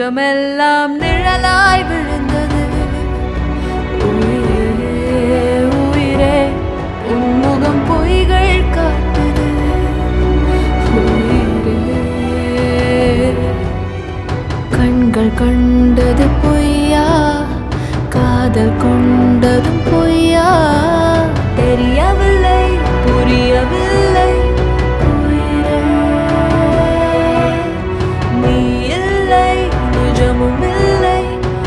நெஞ்சமெல்லாம் நிழலாய் விழுந்தது உயிரே உயிரே உன்முகம் பொய்கள் காட்டுது உயிரே கண்கள் கண்டது பொய்யா காதல் கொண்டதும் பொய்யா தெரியவில்லை புரியவில்லை உயிரே நீ இல்லை நிஜமும் இல்லை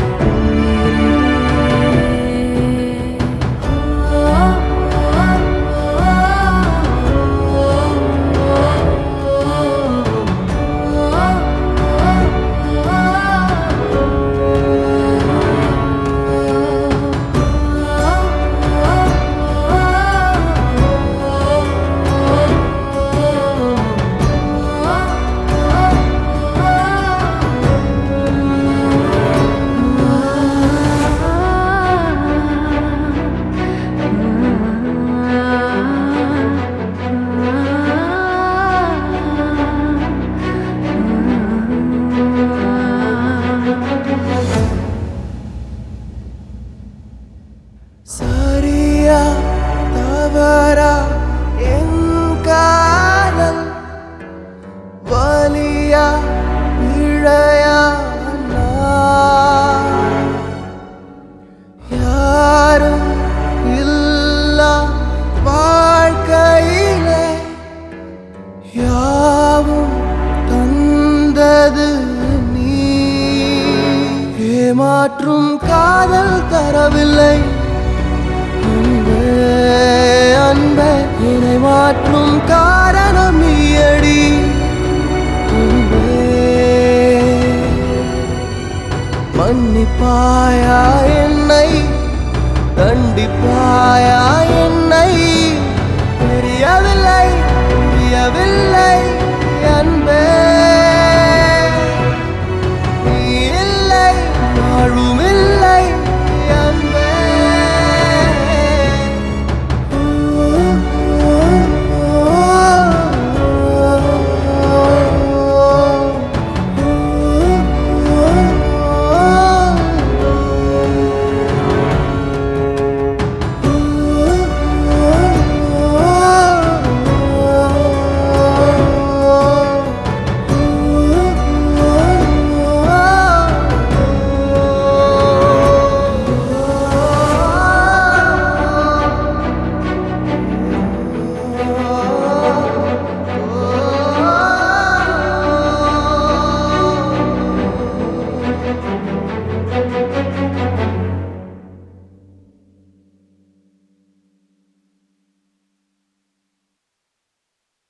சரியா தவறா என் காதல் வலியா இழையா நான் யாரும் இல்லா வாழ்க்கையிலே யாவும் தந்தது நீ ஏமாற்றும் காதல் தரவில்லை அன்பே அன்பே என்னை மாற்றும் காரணம் நீயடி அன்பே மன்னிப்பாயா என்னை தண்டிப்பாயா என்னை தெரியவில்லை புரியவில்லை அன்பே